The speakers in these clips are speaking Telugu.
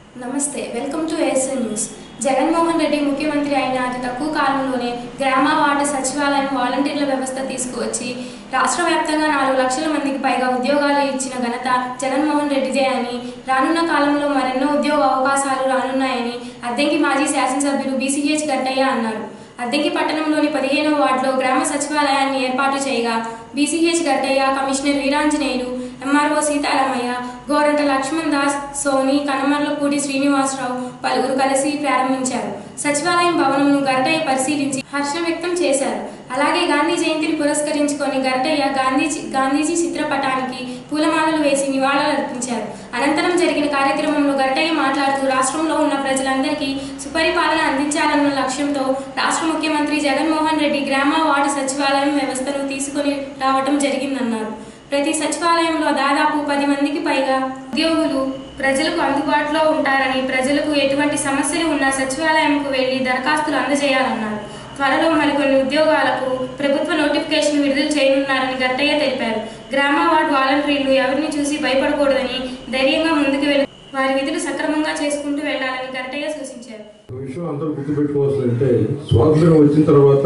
నమస్తే welcome to ASN news Jaganmohan Reddy ముఖ్యమంత్రి అయిన అతి తక్కువ కాలంలోనే గ్రామ వార్డు సచివాలయం వాలంటీర్ల వ్యవస్థ తీసుకువచ్చి రాష్ట్ర వ్యాప్తంగా నాలుగు లక్షల మందికి పైగా ఉద్యోగాలు ఇచ్చిన ఘనత జగన్మోహన్ రెడ్డిదే అని రానున్న కాలంలో మరెన్నో ఉద్యోగ అవకాశాలు రానున్నాయని అద్దెంకి మాజీ శాసనసభ్యులు బీసీహెచ్ గట్టయ్య అన్నారు అద్దెకి పట్టణంలోని పదిహేనవ వార్డులో గ్రామ సచివాలయాన్ని ఏర్పాటు చేయగా BCH Gattaiah commissioner Veeranjaneyulu MRO Sitaramaiah Goranta Laxman Das Soni Kanamarlapudi Srinivasarao పలువురు కలిసి ప్రారంభించారు సచివాలయం భవనంను గరటయ్య పరిశీలించి హర్షం వ్యక్తం చేశారు అలాగే గాంధీ జయంతిని పురస్కరించుకొని గరటయ్య గాంధీజీ గాంధీజీ చిత్రపటానికి పూలమాలలు వేసి నివాళులర్పించారు అనంతరం జరిగిన కార్యక్రమంలో గరటయ్య మాట్లాడుతూ రాష్ట్రంలో ఉన్న ప్రజలందరికీ సుపరిపాలన అందించాలన్న లక్ష్యంతో రాష్ట్ర ముఖ్యమంత్రి జగన్మోహన్ రెడ్డి గ్రామ వార్డు సచివాలయం వ్యవస్థను తీసుకొని రావటం జరిగిందన్నారు ప్రతి సచివాలయంలో దాదాపు పది మందికి పైగా ఉద్యోగులు ప్రజలకు అందుబాటులో ఉంటారని ప్రజలకు ఎటువంటి సమస్యలు ఉన్నా సచివాలయంకు వెళ్లి దరఖాస్తులు అందజేయాలన్నారు త్వరలో మరికొన్ని ఉద్యోగాలకు ప్రభుత్వ నోటిఫికేషన్ విడుదల చేయనున్నారని గట్టయ్య తెలిపారు గ్రామ వార్డు వాలంటీర్లు ఎవరిని చూసి భయపడకూడదని ధైర్యంగా ముందుకు వెళ్లి వారి విధులు సక్రమంగా చేసుకుంటూ వెళ్లాలని గట్టయ్య సూచించారు ఒక విషయం అందరూ గుర్తుపెట్టుకోవాల్సిందంటే స్వాతంత్రం వచ్చిన తర్వాత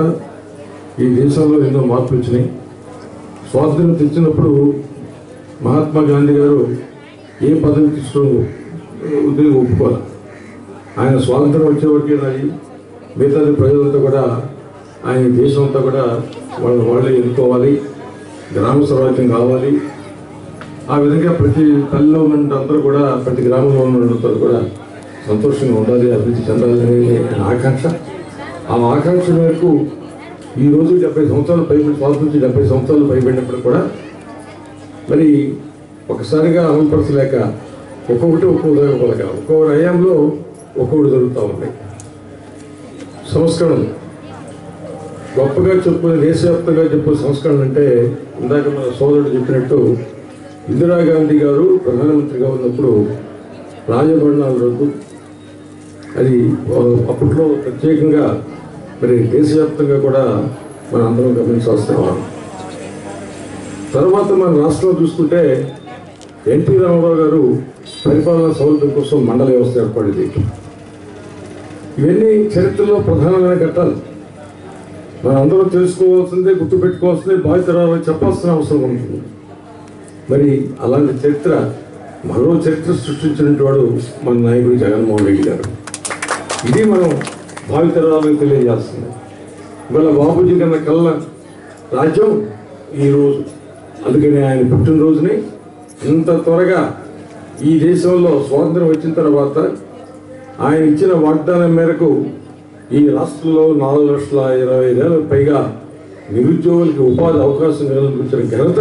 ఈ దేశంలో ఎన్నో మార్పులు వచ్చినాయి స్వాతంత్రం తెచ్చినప్పుడు మహాత్మా గాంధీ గారు ఏ పదవి తీసుకో ఉద్యోగం ఒప్పుకోవాలి ఆయన స్వాతంత్రం వచ్చేవరకు నాది మిగతాది ప్రజలంతా కూడా ఆయన దేశం అంతా కూడా వాళ్ళు వాళ్ళే ఎన్నుకోవాలి గ్రామ స్వరాజ్యం కావాలి ఆ విధంగా ప్రతి తల్లిలో ఉన్న అందరూ కూడా ప్రతి గ్రామంలో ఉన్నంతా కూడా సంతోషంగా ఉండాలి అభివృద్ధి చెందాలని ఆయన ఆకాంక్ష ఆ ఆకాంక్ష మేరకు ఈ రోజు డెబ్బై సంవత్సరాలు పైబడి స్వాతంత్రం డెబ్బై సంవత్సరాలు పైబడినప్పుడు కూడా మరి ఒకసారిగా అమలుపరచలేక ఒక్కొక్కటి ఒక్కో జరగలేక ఒక్కో నయంలో ఒక్కొక్కటి జరుగుతూ ఉంటాయి సంస్కరణలు గొప్పగా చెప్పుకునే దేశవ్యాప్తంగా చెప్పే సంస్కరణ అంటే ఇందాక మన సోదరుడు చెప్పినట్టు ఇందిరాగాంధీ గారు ప్రధానమంత్రిగా ఉన్నప్పుడు రాజభరణాల రద్దు అది ఆ, అప్పట్లో ప్రత్యేకంగా మరి దేశవ్యాప్తంగా కూడా మన అందరం గమనించాల్సిన తర్వాత మన రాష్ట్రంలో చూసుకుంటే ఎన్టీ రామారావు గారు పరిపాలనా సౌలభ్యం కోసం మండల వ్యవస్థ ఏర్పాటు చేయటం ఇవన్నీ చరిత్రలో ప్రధానమైన ఘట్టాలు మనం అందరం తెలుసుకోవాల్సిందే గుర్తుపెట్టుకోవాల్సిందే బాధ్యతరాలు చెప్పాల్సిన అవసరం ఉంటుంది మరి అలాంటి చరిత్ర మరో చరిత్ర సృష్టించినటువంటి వాడు మన నాయకుడు జగన్మోహన్ రెడ్డి గారు ఇది మనం భావితరాలకు తెలియజేస్తుంది ఇవాళ బాబుజీ కన్నా కళ్ళ రాజ్యం ఈరోజు అందుకని ఆయన పుట్టినరోజుని ఇంత త్వరగా ఈ దేశంలో స్వాతంత్రం వచ్చిన తర్వాత ఆయన ఇచ్చిన వాగ్దానం మేరకు ఈ రాష్ట్రంలో నాలుగు లక్షల ఇరవై వేల పైగా నిరుద్యోగులకి ఉపాధి అవకాశం కల్పించిన ఘనత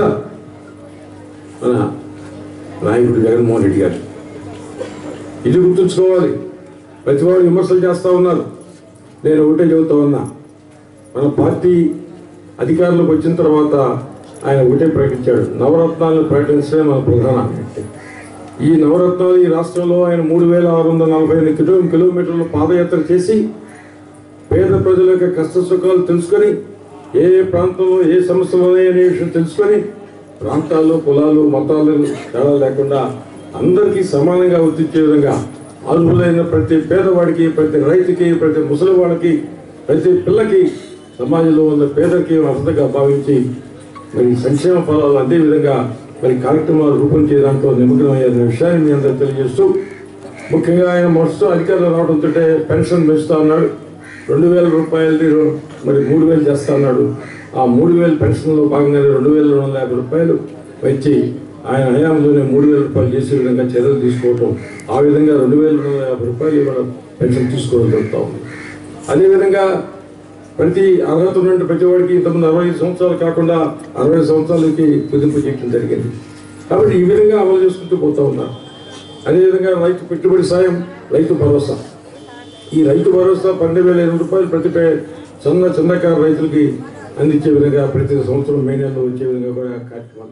మన నాయకుడు జగన్మోహన్ రెడ్డి గారు ఇది గుర్తుంచుకోవాలి ప్రతివాడు విమర్శలు చేస్తూ ఉన్నారు నేను ఒకటే చెబుతా ఉన్నా మన పార్టీ అధికారంలోకి వచ్చిన తర్వాత ఆయన ఒకటే ప్రకటించాడు నవరత్నాలను ప్రకటించడమే మన ప్రధాన ఈ నవరత్నాలు ఈ రాష్ట్రంలో ఆయన మూడు వేల ఆరు వందల నలభై ఎనిమిది కిలో కిలోమీటర్ల పాదయాత్ర చేసి పేద ప్రజల యొక్క కష్ట సుఖాలు తెలుసుకొని ఏ ఏ ప్రాంతంలో ఏ సమస్యలు ఉన్నాయనే విషయం తెలుసుకొని ప్రాంతాలు కులాలు మతాలు తేడా లేకుండా అందరికీ సమానంగా వర్తించే విధంగా అర్హులైన ప్రతి పేదవాడికి ప్రతి రైతుకి ప్రతి ముసలివాడికి ప్రతి పిల్లకి సమాజంలో ఉన్న పేదకి అర్థంగా భావించి మరి సంక్షేమ ఫలాలు అదే విధంగా మరి కార్యక్రమాలు రూపొందించే దాంట్లో నిమగ్నమయ్యే విషయాన్ని మీ అందరూ తెలియజేస్తూ ముఖ్యంగా ఆయన మొత్తం అధికారులు రావడంతో పెన్షన్ పెంచుతా ఉన్నాడు రెండు వేల రూపాయలది మరి మూడు వేలు చేస్తా ఉన్నాడు ఆ మూడు వేల పెన్షన్లో భాగంగానే రెండు వేల రెండు వందల యాభై రూపాయలు వచ్చి ఆయన హయాంలోనే మూడు వేల రూపాయలు చేసే విధంగా చర్యలు తీసుకోవటం ఆ విధంగా రెండు వేల రెండు వందల యాభై రూపాయలు ఇవాళ పెన్షన్ తీసుకోవడం జరుగుతూ ఉంది అదేవిధంగా ప్రతి అర్హత ఉన్న ప్రతి వాడికి ఇంతకుముందు అరవై ఐదు సంవత్సరాలు కాకుండా అరవై సంవత్సరాలకి కుదింపు చేయడం జరిగింది కాబట్టి ఈ విధంగా అమలు చేసుకుంటూ పోతా ఉన్నారు అదేవిధంగా రైతు పెట్టుబడి సాయం రైతు భరోసా ఈ రైతు భరోసా పన్నెండు వేల ఎనిమిది రూపాయలు ప్రతి పే- చిన్న చిన్నకారు రైతులకి అందించే విధంగా ప్రతి సంవత్సరం మే నెలలో వచ్చే విధంగా కూడా కార్యక్రమాలు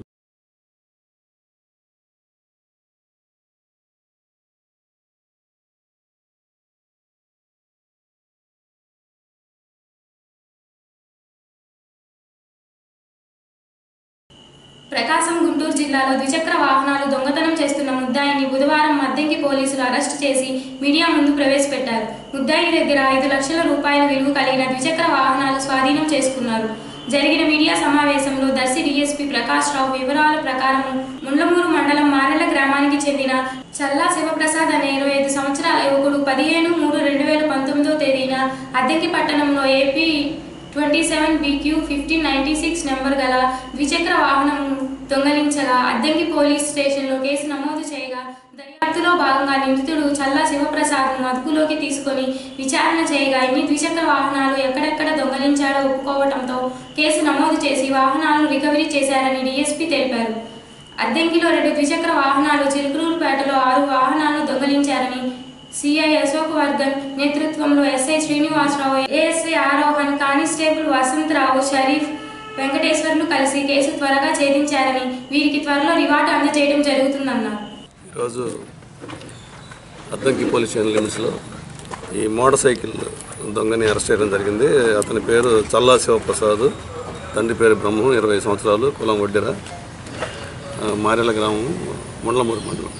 ప్రకాశం గుంటూరు జిల్లాలో ద్విచక్ర వాహనాలు దొంగతనం చేస్తున్న ముద్దాయిని బుధవారం మద్దంకి పోలీసులు అరెస్టు చేసి మీడియా ముందు ప్రవేశపెట్టారు ముద్దాయి దగ్గర ఐదు లక్షల రూపాయల విలువ కలిగిన ద్విచక్ర వాహనాలు స్వాధీనం చేసుకున్నారు జరిగిన మీడియా సమావేశంలో దర్శి డీఎస్పీ ప్రకాష్ రావు వివరాల ప్రకారం ముండ్లమూరు మండలం మారెళ్ల గ్రామానికి చెందిన చల్లా శివప్రసాద్ అనే ఇరవై ఐదు సంవత్సరాల యువకుడు పదిహేను మూడు రెండు వేల పంతొమ్మిదో తేదీన అద్దెకి పట్టణంలో AP twenty seven BQ fifteen ninety six number గల ద్విచక్ర వాహనం దొంగలించగా అద్దెంకి పోలీస్ స్టేషన్లో కేసు నమోదు చేయగా దర్యాప్తులో భాగంగా నిందితుడు చల్లా శివప్రసాద్ను అదుపులోకి తీసుకొని విచారణ చేయగా ఇన్ని ద్విచక్ర వాహనాలు ఎక్కడెక్కడ దొంగలించాడో ఒప్పుకోవడంతో కేసు నమోదు చేసి వాహనాలను రికవరీ చేశారని డీఎస్పీ తెలిపారు అద్దెంకిలో రెండు ద్విచక్ర వాహనాలు చిలుకలూరుపేటలో ఆరు వాహనాలను దొంగలించారని సిఐ అశోక్ వర్ధన్ నేతృత్వంలో SI Srinivasarao ASI Arohan constable Vasantharao Sharif Venkateswarlu కలిసి కేసు త్వరగా ఛేదించారని వీరికి త్వరలో రివార్డు అందజేయడం జరుగుతుందన్నారు ఈరోజు అద్దంకి పోలీస్ స్టేషన్ లిమిట్స్లో ఈ మోటార్ సైకిల్ దొంగని అరెస్ట్ చేయడం జరిగింది అతని పేరు చల్లా శివప్రసాద్ తండ్రి పేరు బ్రహ్మం ఇరవై సంవత్సరాలు కులం వడ్డెర ఆ, మారెల గ్రామం ముండ్లమూరు మండలం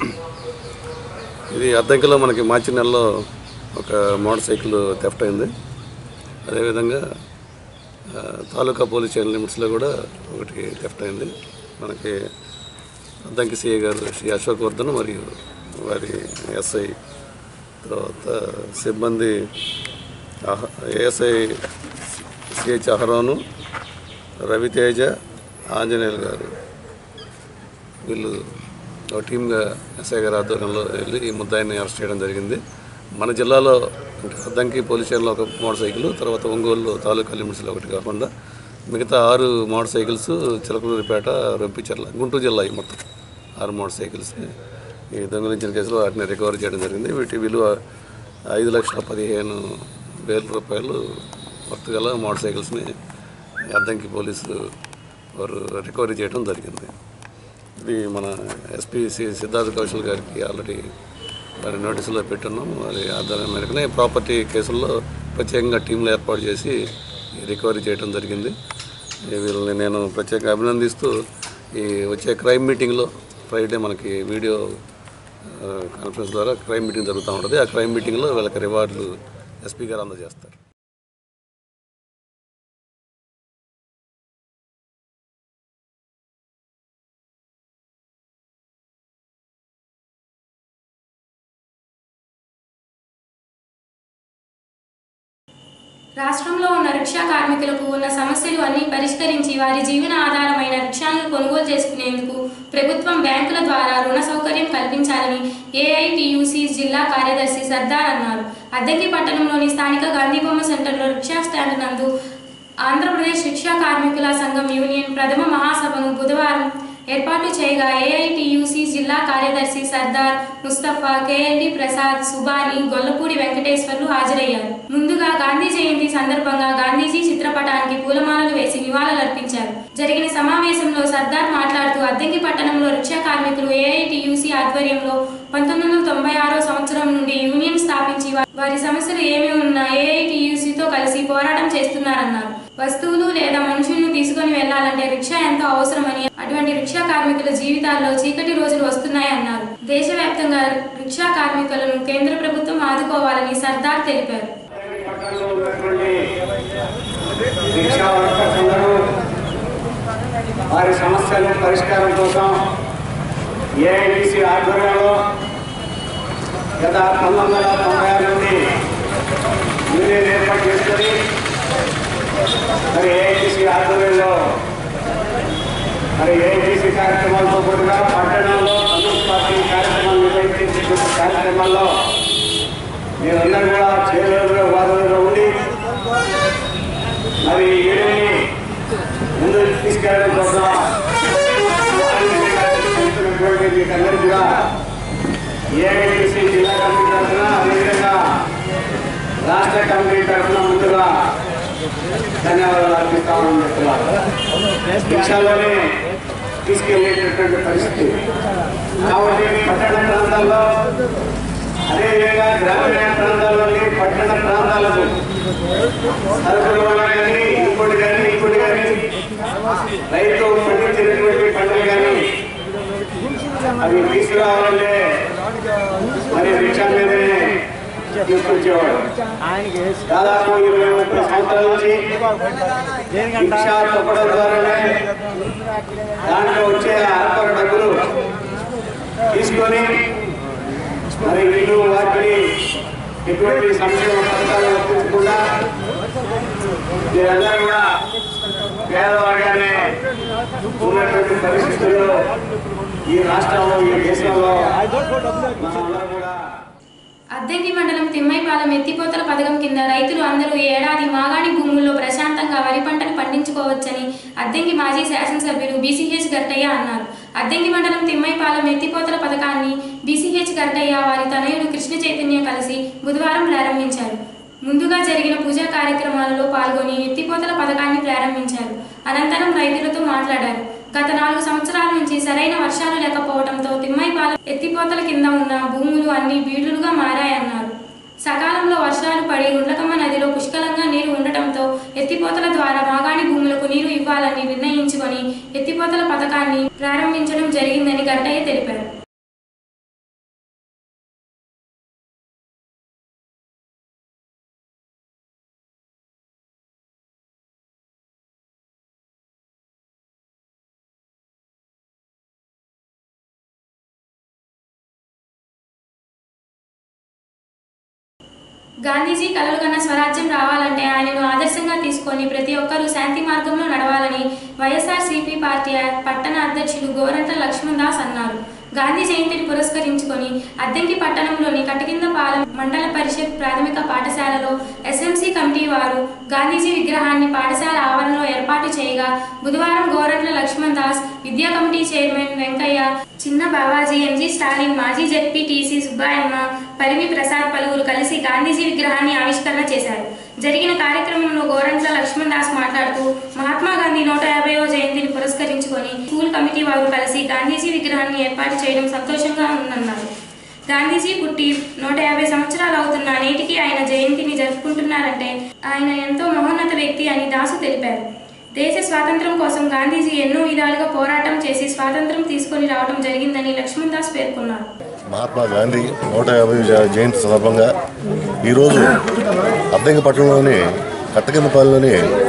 ఇది అద్దంకిలో మనకి మార్చి నెలలో ఒక మోటార్ సైకిల్ థెఫ్ట్ అయింది అదేవిధంగా ఆ, తాలూకా పోలీస్ స్టేషన్ లిమిట్స్లో కూడా ఒకటి థెఫ్ట్ అయింది మనకి అద్దంకి సిఐ గారు శ్రీ అశోక్ వర్ధన్ మరియు వారి ఎస్ఐ తర్వాత సిబ్బంది అహ- ఏఎస్ఐ సిహెచ్ అహరోను రవితేజ ఆంజనేయులు గారు వీళ్ళు ఒక టీమ్గా ఎస్ఐ గారి ఆధ్వర్యంలో వెళ్ళి ఈ ముద్దాయిని అరెస్ట్ చేయడం జరిగింది మన జిల్లాలో అంటే అద్దంకి పోలీస్ స్టేషన్లో ఒక మోటార్ సైకిల్ తర్వాత ఒంగోలు తాలూకా లిమిట్స్లో ఒకటి కాకుండా మిగతా ఆరు మోటార్ సైకిల్స్ చిలకలూరిపేట రొంపిచెర్ల గుంటూరు జిల్లా ఈ మొత్తం ఆరు మోటార్ సైకిల్స్ని ఈ దొంగలించిన కేసులో వాటిని రికవరీ చేయడం జరిగింది వీటి విలువ ఐదు లక్షల పదిహేను వేల రూపాయలు వర్త్ గల మోటార్ సైకిల్స్ని అద్దంకి పోలీసులు వారు రికవరీ చేయడం జరిగింది ఇది మన ఎస్పీ సి సిద్ధార్థ కౌశల్ గారికి ఆల్రెడీ వారి నోటీసులో పెట్టున్నాం వారి ఆధారం మేరకునే ప్రాపర్టీ కేసుల్లో ప్రత్యేకంగా టీంలు ఏర్పాటు చేసి ఈ రికవరీ చేయడం జరిగింది ఈ వీళ్ళని నేను ప్రత్యేకంగా అభినందిస్తూ ఈ వచ్చే క్రైమ్ మీటింగ్లో ఫ్రైడే మనకి వీడియో ఆ, కాన్ఫరెన్స్ ద్వారా క్రైమ్ మీటింగ్ జరుగుతూ ఉంటుంది ఆ క్రైమ్ మీటింగ్లో వీళ్ళకి రివార్డులు ఎస్పీ గారు అందజేస్తారు రాష్ట్రంలో ఉన్న రిక్షా కార్మికులకు ఉన్న సమస్యలు అన్ని పరిష్కరించి వారి జీవన ఆధారమైన రిక్షాలను కొనుగోలు చేసుకునేందుకు ప్రభుత్వం బ్యాంకుల ద్వారా రుణ సౌకర్యం కల్పించాలని ఏఐటియుసి జిల్లా కార్యదర్శి సర్దార్ అన్నారు అద్దెకి పట్టణంలోని స్థానిక గాంధీబొమ్మ సెంటర్లో రిక్షా స్టాండ్ నందు ఆంధ్రప్రదేశ్ రిక్షా కార్మికుల సంఘం యూనియన్ ప్రథమ మహాసభను బుధవారం ఏర్పాటు చేయగా ఏఐటియుసి జిల్లా కార్యదర్శి సర్దార్ ముస్తఫా కేఎల్డి ప్రసాద్ సుబాని గొల్లపూడి వెంకటేశ్వర్లు హాజరయ్యారు ముందుగా గాంధీ జయంతి సందర్భంగా గాంధీజీ చిత్రపటానికి పూలమాలలు వేసి నివాళులర్పించారు జరిగిన సమావేశంలో సర్దార్ మాట్లాడుతూ అద్దెంకి పట్టణంలో రిక్షా కార్మికులు ఏఐటియుసి ఆధ్వర్యంలో పంతొమ్మిది వందల తొంభై ఆరో సంవత్సరం నుండి యూనియన్ స్థాపించి వా- వారి సమస్యలు ఏమి ఉన్నా ఏఐటియుసితో కలిసి పోరాటం చేస్తున్నారన్నారు వస్తువులు లేదా మనుషులను తీసుకొని వెళ్లాలంటే రిక్షా ఎంతో అవసరమని అటువంటి రిక్షా కార్మికుల జీవితాల్లో చీకటి రోజులు వస్తున్నాయన్నారు దేశవ్యాప్తంగా రిక్షా కార్మికులను కేంద్ర ప్రభుత్వం ఆదుకోవాలని సర్దార్ తెలిపారు పట్టణంలో ఉన్నటువంటి రిక్షా వర్కర్స్ అందరూ వారి సమస్యల పరిష్కారం కోసం ఏఐడిసి ఆధ్వర్యంలో గత పంతొమ్మిది వందల తొంభై ఆరు నుండి యూనియన్ ఏర్పాటు చేసుకొని మరి ఏఐడిసి ఆధ్వర్యంలో మరి ఏఐడిసి కార్యక్రమాలతో పాటుగా పట్టణంలో కమ్యూనిస్ట్ పార్టీ కార్యక్రమాలు నిర్వహించే కార్యక్రమాల్లో మీరందరూ కూడా చేరులో వారంలో ఉండి మరి ఏడుని ముందుకు తీసుకెళ్ళడం కోసం చేస్తున్నటువంటి మీకందరూ కూడా ఏఐటీసీ జిల్లా కమిటీ తరఫున అదేవిధంగా రాష్ట్ర కమిటీ తరఫున ముందుగా ధన్యవాదాలు అర్పిస్తామని చెప్తున్నారు రిక్షాలోనే తీసుకెళ్ళేటటువంటి పరిస్థితి కాబట్టి పట్టణ ప్రాంతాల్లో అదేవిధంగా గ్రామీణ ప్రాంతాల నుండి పట్టణ ప్రాంతాలకు సరుకుల వల్ల కానీ ఇంకోటి కానీ ఇంకోటి కానీ రైతు పండించినటువంటి పంటలు కానీ అవి తీసుకురావాలంటే మరి రిక్షా మీదనే తీసుకొచ్చేవాడు దాదాపు ఇరవై ముప్పై సంవత్సరాల నుంచి రిక్షా తొక్కడం ద్వారానే దాంట్లో వచ్చే అరకొర డబ్బులు తీసుకొని మరి ఇల్లు వాటిని ఎటువంటి సంక్షేమ పథకాలు వర్తించకుండా మీరందరూ కూడా పేదవాడిగానే ఉన్నటువంటి పరిస్థితుల్లో ఈ రాష్ట్రంలో ఈ దేశంలో మనందరం కూడా అద్దెంకి మండలం తిమ్మైపాలెం ఎత్తిపోతల పథకం కింద రైతులు అందరూ ఈ ఏడాది మాగాణి భూముల్లో ప్రశాంతంగా వరి పంటను పండించుకోవచ్చని అద్దెంకి మాజీ శాసనసభ్యులు బీసీహెచ్ గట్టయ్య అన్నారు అద్దెంకి మండలం తిమ్మైపాలెం ఎత్తిపోతల పథకాన్ని బీసీహెచ్ గట్టయ్య వారి తనయుడు కృష్ణ చైతన్య కలిసి బుధవారం ప్రారంభించారు ముందుగా జరిగిన పూజా కార్యక్రమాలలో పాల్గొని ఎత్తిపోతల పథకాన్ని ప్రారంభించారు అనంతరం రైతులతో మాట్లాడారు గత నాలుగు సంవత్సరాల నుంచి సరైన వర్షాలు లేకపోవడంతో తిమ్మైపాలెం ఎత్తిపోతల కింద ఉన్న భూములు అన్ని బీడులుగా మారాయన్నారు సకాలంలో వర్షాలు పడి గుండ్లకమ్మ నదిలో పుష్కలంగా నీరు ఉండటంతో ఎత్తిపోతల ద్వారా మాగాణి భూములకు నీరు ఇవ్వాలని నిర్ణయించుకొని ఎత్తిపోతల పథకాన్ని ప్రారంభించడం జరిగిందని గట్టయ్య తెలిపారు గాంధీజీ కలలు కన్న స్వరాజ్యం రావాలంటే ఆయనను ఆదర్శంగా తీసుకొని ప్రతి ఒక్కరూ శాంతి మార్గంలో నడవాలని వైఎస్ఆర్సీపీ పార్టీ పట్టణ అధ్యక్షులు గోరంట్ల లక్ష్మణ్ దాస్ అన్నారు గాంధీ జయంతిని పురస్కరించుకొని అద్దెంకి పట్టణంలోని కటకిందపాలెం మండల పరిషత్ ప్రాథమిక పాఠశాలలో ఎస్ఎంసీ కమిటీ వారు గాంధీజీ విగ్రహాన్ని పాఠశాల ఆవరణలో ఏర్పాటు చేయగా బుధవారం గోరంట్ల లక్ష్మణ్ దాస్ విద్యా కమిటీ చైర్మన్ వెంకయ్య చిన్న బావాజీ ఎంజీ స్టాలిన్ మాజీ జెడ్పీ టీసీ సుబ్బాయమ్మ పరిమి ప్రసాద్ పలువురు కలిసి గాంధీజీ విగ్రహాన్ని ఆవిష్కరణ చేశారు జరిగిన కార్యక్రమంలో గోరంట్ల లక్ష్మణ్ దాస్ మాట్లాడుతూ మహాత్మా గాంధీ నూట యాభైవ జయంతిని పురస్కరించుకొని స్కూల్ కమిటీ వారు కలిసి గాంధీజీ విగ్రహాన్ని ఏర్పాటు చేయడం సంతోషంగా ఉందన్నారు గాంధీజీ పుట్టి నూట యాభై సంవత్సరాలు అవుతున్న నేటికి ఆయన జయంతిని జరుపుకుంటున్నారంటే ఆయన ఎంతో మహోన్నత వ్యక్తి అని దాసు తెలిపారు దేశ స్వాతంత్రం కోసం గాంధీజీ ఎన్నో విధాలుగా పోరాటం చేసి స్వాతంత్రం తీసుకొని రావడం జరిగిందని లక్ష్మణ్ దాస్ పేర్కొన్నారు మహాత్మా గాంధీ నూట యాభై జ- జయంతి సందర్భంగా ఈరోజు అద్దంకిపట్నంలోని కట్టకిందపాలెంలోని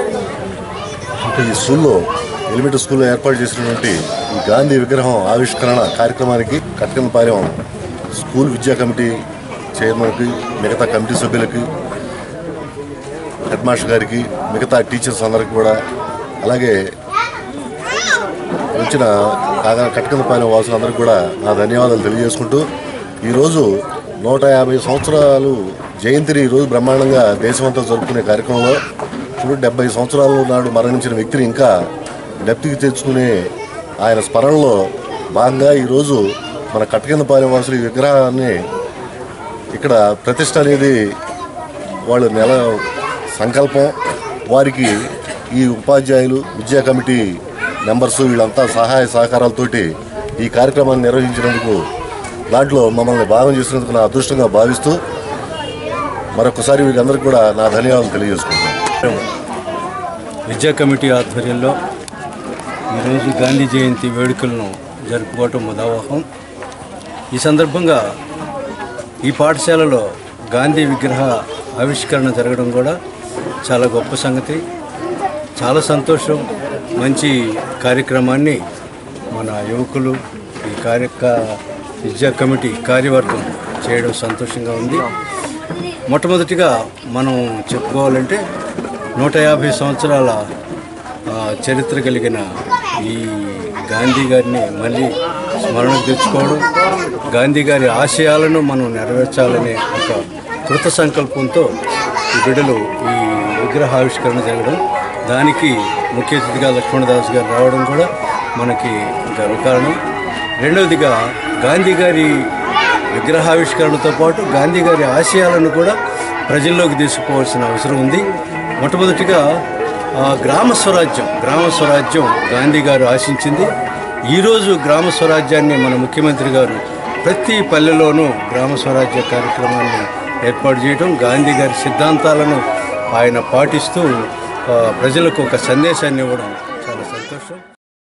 ఈ స్కూల్లో ఎలిమెంటరీ స్కూల్లో ఏర్పాటు చేసినటువంటి ఈ గాంధీ విగ్రహం ఆవిష్కరణ కార్యక్రమానికి కట్టకిందపాలెం స్కూల్ విద్యా కమిటీ చైర్మన్కి మిగతా కమిటీ సభ్యులకి హెడ్ మాస్టర్ గారికి మిగతా టీచర్స్ అందరికి కూడా అలాగే వచ్చిన కాగా కట్టకిందపాలెం వాసులందరికీ కూడా నా ధన్యవాదాలు తెలియజేసుకుంటూ ఈరోజు నూట యాభై సంవత్సరాలు జయంతిని ఈరోజు బ్రహ్మాండంగా దేశమంతా జరుపుకునే కార్యక్రమంలో ఇప్పుడు డెబ్బై సంవత్సరాల నాడు మరణించిన వ్యక్తిని ఇంకా డెప్తికి తెచ్చుకునే ఆయన స్మరణలో భాగంగా ఈరోజు మన కట్టకిందపాలెం వాసుల ఈ విగ్రహాన్ని ఇక్కడ ప్రతిష్ట అనేది వాళ్ళు నెల సంకల్పం వారికి ఈ ఉపాధ్యాయులు విద్యా కమిటీ మెంబర్స్ వీళ్ళంతా సహాయ సహకారాలతోటి ఈ కార్యక్రమాన్ని నిర్వహించినందుకు దాంట్లో మమ్మల్ని భాగం చేసినందుకు నా అదృష్టంగా భావిస్తూ మరొకసారి వీళ్ళందరికీ కూడా నా ధన్యవాదాలు తెలియజేసుకుంటున్నాను విద్యా కమిటీ ఆధ్వర్యంలో ఈరోజు గాంధీ జయంతి వేడుకలను జరుపుకోవటం ముదావహం ఈ సందర్భంగా ఈ పాఠశాలలో గాంధీ విగ్రహ ఆవిష్కరణ జరగడం కూడా చాలా గొప్ప సంగతి చాలా సంతోషం మంచి కార్యక్రమాన్ని మన యువకులు ఈ కార్యక విద్యా కమిటీ కార్యవర్గం చేయడం సంతోషంగా ఉంది మొట్టమొదటిగా మనం చెప్పుకోవాలంటే నూట యాభై సంవత్సరాల ఆ, చరిత్ర కలిగిన ఈ గాంధీ గారిని మళ్ళీ స్మరణకు తెచ్చుకోవడం గాంధీ గారి ఆశయాలను మనం నెరవేర్చాలనే ఒక కృత సంకల్పంతో ఈ బిడ్డలు ఈ విగ్రహావిష్కరణ జరగడం దానికి ముఖ్య అతిథిగా లక్ష్మణదాస్ గారు రావడం కూడా మనకి గర్వకారణం రెండవదిగా గాంధీ గారి విగ్రహావిష్కరణతో పాటు గాంధీ గారి ఆశయాలను కూడా ప్రజల్లోకి తీసుకుపోవాల్సిన అవసరం ఉంది మొట్టమొదటిగా ఆ, గ్రామ స్వరాజ్యం గ్రామ స్వరాజ్యం గాంధీ గారు ఆశించింది ఈరోజు గ్రామ స్వరాజ్యాన్ని మన ముఖ్యమంత్రి గారు ప్రతి పల్లెలోనూ గ్రామ స్వరాజ్య కార్యక్రమాన్ని ఏర్పాటు చేయడం గాంధీ గారి సిద్ధాంతాలను ఆయన పాటిస్తూ ఆ, ప్రజలకు ఒక సందేశాన్ని ఇవ్వడం చాలా సంతోషం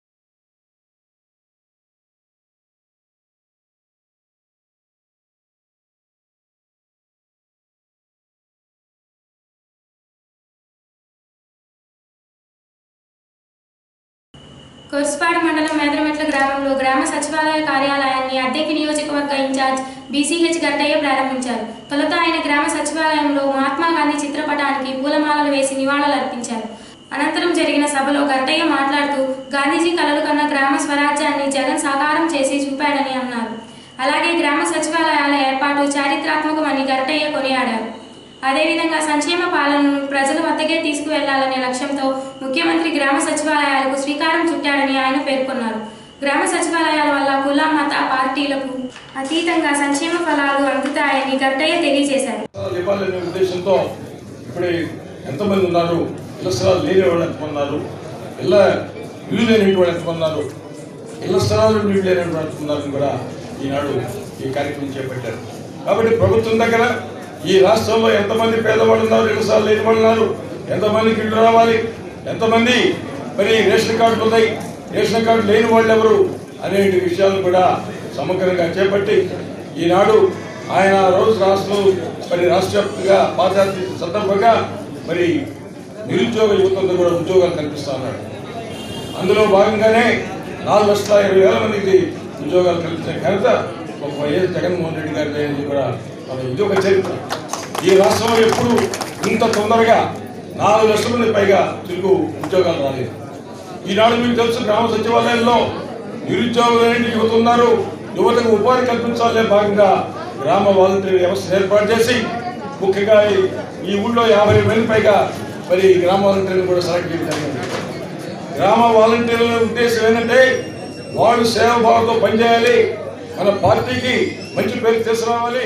కొర్సుపాడు మండలం మేదరమెట్ల గ్రామంలో గ్రామ సచివాలయ కార్యాలయాన్ని అద్దెకి నియోజకవర్గ ఇన్ఛార్జ్ బీసీహెచ్ గట్టయ్య ప్రారంభించారు తొలుత ఆయన గ్రామ సచివాలయంలో మహాత్మా గాంధీ చిత్రపటానికి పూలమాలలు వేసి నివాళులర్పించారు అనంతరం జరిగిన సభలో గట్టయ్య మాట్లాడుతూ గాంధీజీ కలలు కన్న గ్రామ స్వరాజ్యాన్ని జగన్ సాకారం చేసి చూపాడని అన్నారు అలాగే గ్రామ సచివాలయాల ఏర్పాటు చారిత్రాత్మకమని గట్టయ్య కొనియాడారు అదేవిధంగా సంక్షేమ పాలనను ప్రజల వద్దకే తీసుకువెళ్లాలనే లక్ష్యంతో ముఖ్యమంత్రి గ్రామ సచివాలయాలకు శ్రీకారం చుట్టాడని ఆయన పేర్కొన్నారు గ్రామ సచివాలయాల వల్ల కుల మత పార్టీలకు అతీతంగా సంక్షేమ ఫలాలు అందుతాయని గట్టయ్య తెలియజేశారు స్థలాలు ఇవ్వాలనే ఉద్దేశంతో ఇప్పుడే ఎంతమంది ఉన్నారు ఇళ్ల స్థలాలు లేని వాళ్ళు ఎంతమంది ఉన్నారు ఇళ్ళ ఇల్లు లేని వాళ్ళు ఎంతమంది ఉన్నారు ఇళ్ల స్థలాలు ఇల్లు లేని వాళ్ళు ఎంతమంది ఉన్నారని కూడా ఈనాడు ఈ కార్యక్రమం చేపట్టారు కాబట్టి ప్రభుత్వం దగ్గర ఈ రాష్ట్రంలో ఎంతమంది పేదవాళ్ళు ఉన్నారు ఇళ్ల స్థలాలు లేని వాళ్ళు ఉన్నారు ఎంతమందికి ఇల్లు రావాలి ఎంతమంది మరి రేషన్ కార్డులు ఉన్నాయి రేషన్ కార్డు లేని వాళ్ళు ఎవరు అనే విషయాలను కూడా సమగ్రంగా చేపట్టి ఈనాడు ఆయన రోజు రాష్ట్రం మరి రాష్ట్ర వ్యాప్తంగా పాదయాత్ర సందర్భంగా మరి నిరుద్యోగ యువతంతో కూడా ఉద్యోగాలు కల్పిస్తా ఉన్నాడు అందులో భాగంగానే నాలుగు లక్షల ఇరవై వేల మందికి ఉద్యోగాలు కల్పించిన ఘనత ఒక వైఎస్ జగన్మోహన్ రెడ్డి గారి అనేది కూడా మన ఇది ఒక చరిత్ర ఈ రాష్ట్రంలో ఎప్పుడు ఇంత తొందరగా నాలుగు లక్షల మంది పైగా తెలుగు ఉద్యోగాలు రాలేదు ఈనాడు మీకు తెలుసు గ్రామ సచివాలయంలో నిరుద్యోగులు అనేటి యువత ఉన్నారు యువతకు ఉపాధి కల్పించాలనే భాగంగా గ్రామ వాలంటీర్ వ్యవస్థ ఏర్పాటు చేసి ముఖ్యంగా ఈ- ఈ ఊళ్ళో యాభై మంది పైగా మరి గ్రామ వాలంటీర్లు కూడా సెలెక్ట్ చేయడం జరిగింది గ్రామ వాలంటీర్ల ఉద్దేశం ఏంటంటే వాళ్ళు సేవాభావంతో పనిచేయాలి మన పార్టీకి మంచి పేరు తీసుకురావాలి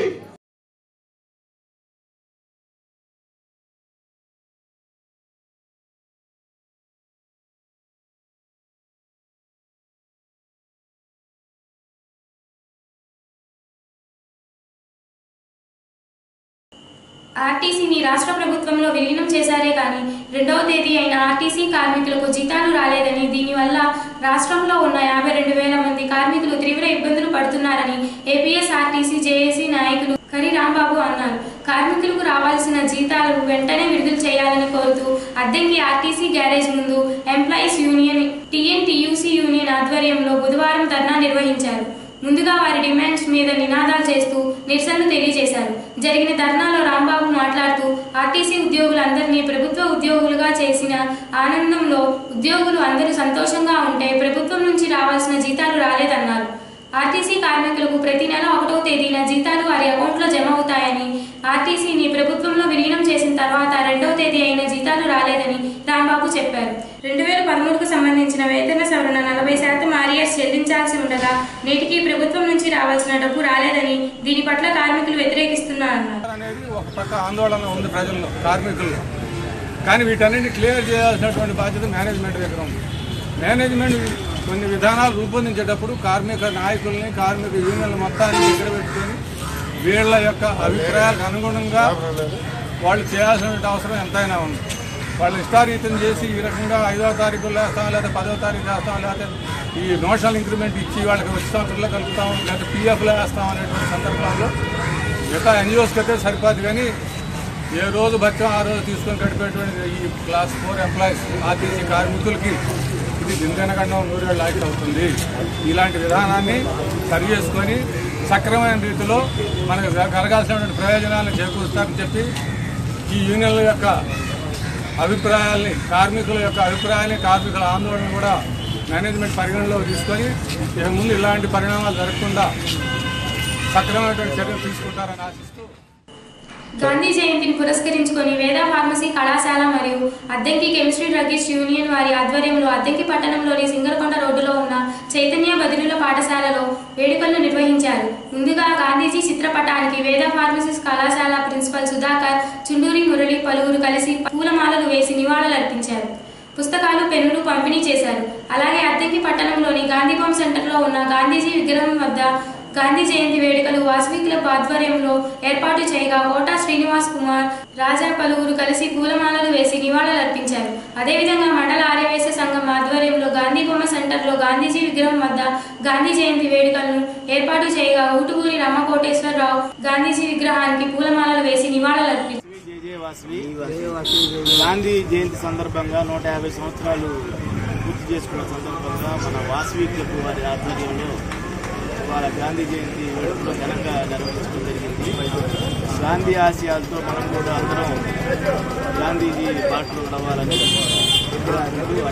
ఆర్టీసీని రాష్ట్ర ప్రభుత్వంలో విలీనం చేశారే కానీ రెండవ తేదీ అయిన ఆర్టీసీ కార్మికులకు జీతాలు రాలేదని దీనివల్ల రాష్ట్రంలో ఉన్న యాభై రెండు వేల మంది కార్మికులు తీవ్ర ఇబ్బందులు పడుతున్నారని ఏపీఎస్ ఆర్టీసీ జేఏసీ నాయకులు కరి రాంబాబు అన్నారు కార్మికులకు రావాల్సిన జీతాలను వెంటనే విడుదల చేయాలని కోరుతూ అద్దెంకి ఆర్టీసీ గ్యారేజ్ ముందు ఎంప్లాయీస్ యూనియన్ టీఎన్టీయూసీ యూనియన్ ఆధ్వర్యంలో బుధవారం ధర్నా నిర్వహించారు ముందుగా వారి డిమాండ్స్ మీద నినాదాలు చేస్తూ నిరసనలు తెలియజేశారు జరిగిన ధర్నాలో రాంబాబు మాట్లాడుతూ ఆర్టీసీ ఉద్యోగులందరినీ ప్రభుత్వ ఉద్యోగులుగా చేసిన ఆనందంలో ఉద్యోగులు అందరూ సంతోషంగా ఉంటే ప్రభుత్వం నుంచి రావాల్సిన జీతాలు రాలేదన్నారు ఆర్టీసీ కార్మికులకు ప్రతి నెల ఒకటవ తేదీన జీతాలు వారి అకౌంట్లో జమ అవుతాయని ఆర్టీసీని ప్రభుత్వంలో విలీనం చేసిన తర్వాత రెండవ తేదీ అయిన జీతాలు రాలేదని రాంబాబు చెప్పారు రెండు వేల పదమూడుకు సంబంధించిన వేతన సవరణ నలభై శాతం ఆర్ఎస్ చెల్లించాల్సి ఉండగా నేటికి ప్రభుత్వం నుంచి రావాల్సిన డబ్బు రాలేదని దీని పట్ల కార్మికులు వ్యతిరేకిస్తున్నారన్నారు అనేది ఒక పక్క ఆందోళన ఉంది ప్రజల్లో కార్మికుల్లో కానీ వీటన్నిటిని క్లియర్ చేయాల్సినటువంటి బాధ్యత మేనేజ్మెంట్ దగ్గర ఉంది మేనేజ్మెంట్ కొన్ని విధానాలు రూపొందించేటప్పుడు కార్మిక నాయకుల్ని కార్మిక యూనియన్ల మొత్తాన్ని దగ్గర పెట్టుకొని వీళ్ళ యొక్క అభిప్రాయాలకు అనుగుణంగా వాళ్ళు చేయాల్సిన అవసరం ఎంతైనా ఉంది వాళ్ళు ఇష్టారీతం చేసి ఈ రకంగా ఐదవ తారీఖు వేస్తాం లేదా పదవ తారీఖు వేస్తాం లేకపోతే ఈ నోషనల్ ఇంక్రిమెంట్ ఇచ్చి వాళ్ళకి వచ్చిన కలుపుతాం లేదా పిఎఫ్లో వేస్తాం అనేటువంటి సందర్భాల్లో మిగతా ఎన్జిఓస్కి అయితే సరిపోదు కానీ ఏ రోజు బచ్చం ఆ రోజు తీసుకొని గడిపేటువంటి ఈ క్లాస్ ఫోర్ ఎంప్లాయీస్ ఆర్టీసీ కార్మికులకి ఇది దినదినగండం నూరేళ్ళు లాగిట్ అవుతుంది ఇలాంటి విధానాన్ని సరి చేసుకొని సక్రమైన రీతిలో మనకు కలగాల్సినటువంటి ప్రయోజనాలను చేకూరుస్తారని చెప్పి ఈ యూనియన్ల యొక్క అభిప్రాయాల్ని కార్మికుల యొక్క అభిప్రాయాల్ని కార్మికుల ఆందోళన కూడా మేనేజ్మెంట్ పరిగణలోకి తీసుకొని ఇక ముందు ఇలాంటి పరిణామాలు జరగకుండా సక్రమైనటువంటి చర్యలు తీసుకుంటారని ఆశిస్తూ గాంధీ జయంతిని పురస్కరించుకొని వేద ఫార్మసీ కళాశాల మరియు అద్దెంకి కెమిస్ట్రీ డ్రగ్గిస్ట్ యూనియన్ వారి ఆధ్వర్యంలో అద్దెంకి పట్టణంలోని సింగరకొండ రోడ్డులో ఉన్న చైతన్య బదిలీల పాఠశాలలో వేడుకలను నిర్వహించారు ముందుగా గాంధీజీ చిత్రపటానికి వేద ఫార్మసీ కళాశాల ప్రిన్సిపల్ సుధాకర్ చుండూరి మురళి పలువురు కలిసి పూలమాలలు వేసి నివాళులర్పించారు పుస్తకాలు పెన్నులు పంపిణీ చేశారు అలాగే అద్దెకి పట్టణంలోని గాంధీభవన్ సెంటర్లో ఉన్న గాంధీజీ విగ్రహం వద్ద గాంధీ జయంతి వేడుకలు వాసవి క్లబ్ ఆధ్వర్యంలో ఏర్పాటు చేయగా కోటా శ్రీనివాస్ కుమార్ రాజా పలువురు కలిసి పూలమాలలు వేసి నివాళులర్పించారు అదేవిధంగా మండల ఆర్యవేశ సంఘం ఆధ్వర్యంలో గాంధీ బొమ్మ సెంటర్లో గాంధీజీ విగ్రహం వద్ద గాంధీ జయంతి వేడుకలను ఏర్పాటు చేయగా ఊటుకూరి రామకోటేశ్వరరావు గాంధీజీ విగ్రహానికి పూలమాలలు వేసి నివాళులర్పించారు జేజే వాసవి గాంధీ జయంతి సందర్భంగా నూట యాభై సంవత్సరాలు పూర్తి చేసుకున్న సందర్భంగా మన వాసవి క్లబ్ వారి ఆధ్వర్యంలో వాళ్ళ గాంధీ జయంతి వేడుకలో ఘనంగా నిర్వహించడం జరిగింది గాంధీ ఆశయాలతో మనం కూడా అందరం గాంధీజీ బాటలో నడవాలని కోరుకుంటూ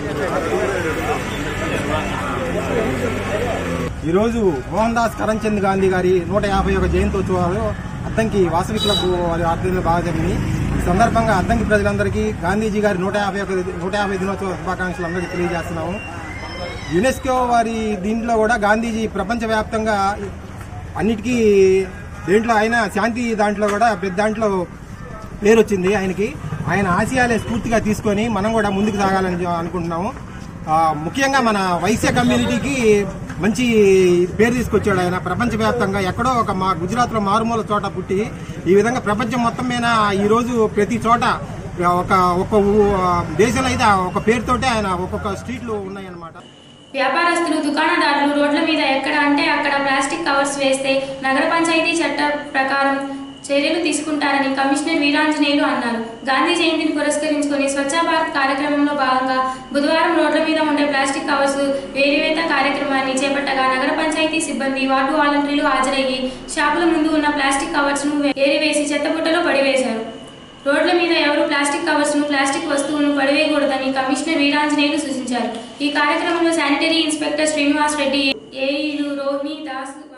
అందరూ ఈరోజు మోహన్ దాస్ కరంచంద్ గాంధీ గారి నూట యాభై ఒక జయంతోత్సవాలు అద్దంకి వాసవి క్లబ్ వారి ఆధ్వర్యంలో బాగా జరిగింది ఈ సందర్భంగా అద్దంకి ప్రజలందరికీ గాంధీజీ గారి నూట యాభై ఒక నూట యాభై దినోత్సవ శుభాకాంక్షలు అందరికీ తెలియజేస్తున్నాము యునెస్కో వారి దీంట్లో కూడా గాంధీజీ ప్రపంచవ్యాప్తంగా అన్నిటికీ దేంట్లో ఆయన శాంతి దాంట్లో కూడా పెద్ద దాంట్లో పేరు వచ్చింది ఆయనకి ఆయన ఆశయాలే స్ఫూర్తిగా తీసుకొని మనం కూడా ముందుకు సాగాలని చె- అనుకుంటున్నాము ఆ, ముఖ్యంగా మన వైశ్య కమ్యూనిటీకి మంచి పేరు తీసుకొచ్చాడు ఆయన ప్రపంచవ్యాప్తంగా ఎక్కడో ఒక మా గుజరాత్లో మారుమూల చోట పుట్టి ఈ విధంగా ప్రపంచం మొత్తం మీద ఈ రోజు ప్రతి చోట ఒక ఒక ఊ- దేశంలో అయితే ఒక పేరుతోటే ఆయన ఒక్కొక్క స్ట్రీట్లు ఉన్నాయన్నమాట వ్యాపారస్తులు దుకాణదారులు రోడ్ల మీద ఎక్కడ అంటే అక్కడ ప్లాస్టిక్ కవర్స్ వేస్తే నగర పంచాయతీ చట్ట ప్రకారం చర్యలు తీసుకుంటారని కమిషనర్ వీరాంజనేయులు అన్నారు గాంధీ జయంతిని పురస్కరించుకొని స్వచ్ఛ భారత్ కార్యక్రమంలో భాగంగా బుధవారం రోడ్ల మీద ఉండే ప్లాస్టిక్ కవర్స్ వేరివేత కార్యక్రమాన్ని చేపట్టగా నగర పంచాయతీ సిబ్బంది వార్డు వాలంటీర్లు హాజరయ్యి షాపుల ముందు ఉన్న ప్లాస్టిక్ కవర్స్ ను ఏరివేసి చెత్తబుట్టలో పడివేశారు రోడ్ల మీద ఎవరు ప్లాస్టిక్ కవర్స్ ను ప్లాస్టిక్ వస్తువులను పడివేయకూడదని కమిషనర్ వీరాంజనేయులు సూచించారు ఈ కార్యక్రమంలో శానిటరీ ఇన్స్పెక్టర్ శ్రీనివాస్ రెడ్డి ఏఈలు రోహిణి దాస్ ఉన్నారు.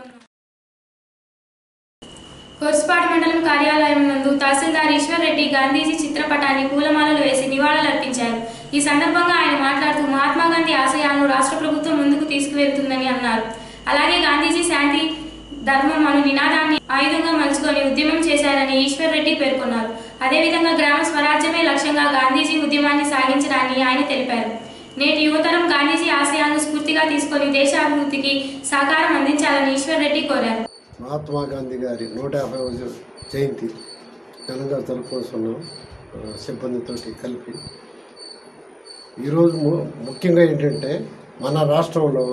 కొర్సుపాటి మండలం కార్యాలయం నందు తహసీల్దార్ ఈశ్వర్ రెడ్డి గాంధీజీ చిత్రపటాన్ని పూలమాలలు వేసి నివాళులర్పించారు ఈ సందర్భంగా ఆయన మాట్లాడుతూ మహాత్మా గాంధీ ఆశయాలను రాష్ట్ర ప్రభుత్వం ముందుకు తీసుకువెళ్తుందని అన్నారు అలాగే గాంధీజీ శాంతి ధర్మం అను నినాదాన్ని ఆయుధంగా మలుచుకొని ఉద్యమం చేశారని ఈశ్వర్ రెడ్డి పేర్కొన్నారు అదేవిధంగా గ్రామ స్వరాజ్యమే లక్ష్యంగా గాంధీజీ ఉద్యమాన్ని సాగించడాన్ని ఆయన తెలిపారు నేటి యువతరం గాంధీజీ ఆశయాలను స్ఫూర్తిగా తీసుకొని దేశాభివృద్ధికి సహకారం అందించాలని ఈశ్వర్ రెడ్డి కోరారు మహాత్మా గాంధీ గారి నూట యాభై జయంతి ఘనంగా జరుపుకుంటున్నాం ఆ, సిబ్బందితోటి కలిపి ఈరోజు ము- ముఖ్యంగా ఏంటంటే మన రాష్ట్రంలో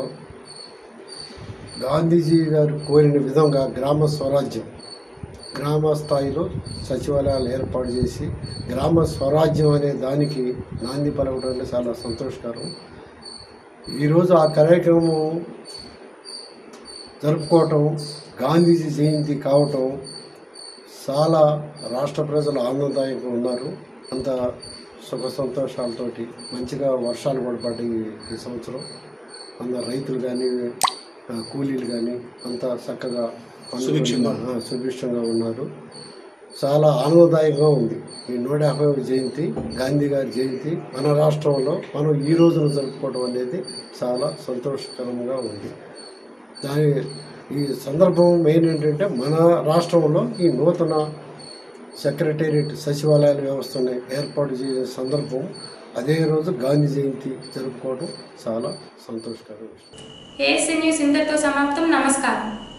గాంధీజీ గారు కోరిన విధంగా గ్రామ స్వరాజ్యం గ్రామ స్థాయిలో సచివాలయాలు ఏర్పాటు చేసి గ్రామ స్వరాజ్యం అనే దానికి నాంది పలకడం అంటే చాలా సంతోషకరం ఈరోజు ఆ కార్యక్రమం జరుపుకోవటం గాంధీజీ జయంతి కావటం చాలా రాష్ట్ర ప్రజలు ఆనందదాయకంగా ఉన్నారు అంత సుఖ సంతోషాలతోటి మంచిగా వర్షాలు కూడా పడ్డాయి ఈ సంవత్సరం అంత రైతులు కానీ ఆ, కూలీలు కానీ అంతా చక్కగా పనులు ఆ, సుభిక్షంగా ఉన్నారు చాలా ఆనందదాయకంగా ఉంది ఈ నూట యాభై జయంతి గాంధీ గారి జయంతి మన రాష్ట్రంలో మనం ఈ రోజున జరుపుకోవడం అనేది చాలా సంతోషకరంగా ఉంది దాని ఈ సందర్భం మెయిన్ ఏంటంటే మన రాష్ట్రంలో ఈ నూతన సెక్రటేరియట్ సచివాలయాల వ్యవస్థను ఏర్పాటు చేసే సందర్భం అదే రోజు గాంధీ జయంతి జరుపుకోవడం చాలా సంతోషకరం ఏఎస్ఎన్ న్యూస్ ఇంతటితో సమాప్తం నమస్కారం